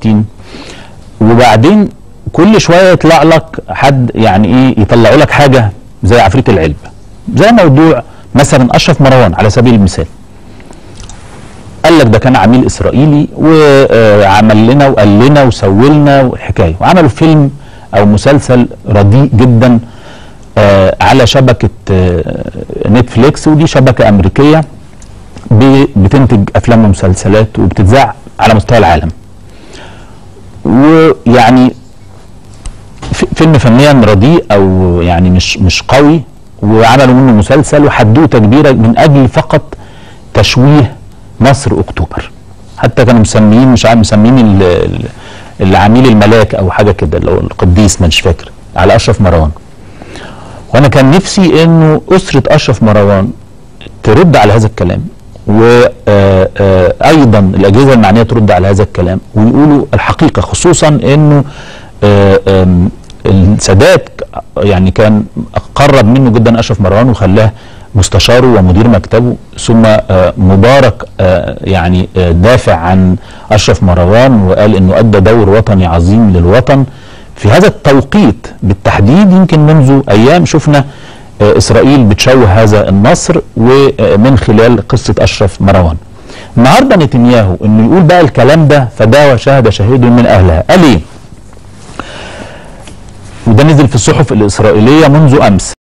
60 وبعدين كل شويه يطلع لك حد يعني ايه يطلعوا لك حاجه زي عفريت العلب زي موضوع مثلا اشرف مروان على سبيل المثال قال لك ده كان عميل اسرائيلي وعمل لنا وقال لنا وسوي لنا وحكايه وعملوا فيلم او مسلسل رديء جدا آه على شبكه آه نتفليكس ودي شبكه امريكيه بتنتج افلام ومسلسلات وبتتذاع على مستوى العالم ويعني فيلم فنيا رديء او يعني مش مش قوي وعملوا منه مسلسل وحدوته كبيره من اجل فقط تشويه نصر اكتوبر حتى كانوا مسميين مش عارف مسميين العميل الملاك او حاجه كده اللي هو القديس مش فاكر على اشرف مروان وانا كان نفسي انه اسره اشرف مروان ترد على هذا الكلام وايضا الاجهزه المعنيه ترد على هذا الكلام ويقولوا الحقيقه خصوصا انه السادات يعني كان قرب منه جدا اشرف مروان وخلاه مستشاره ومدير مكتبه ثم مبارك يعني دافع عن اشرف مروان وقال انه ادى دور وطني عظيم للوطن في هذا التوقيت بالتحديد يمكن منذ ايام شفنا اسرائيل بتشوه هذا النصر ومن خلال قصه اشرف مروان. النهارده نتنياهو انه يقول بقى الكلام ده فدا وشهد شهيد من اهلها، قال ايه؟ وده نزل في الصحف الاسرائيليه منذ امس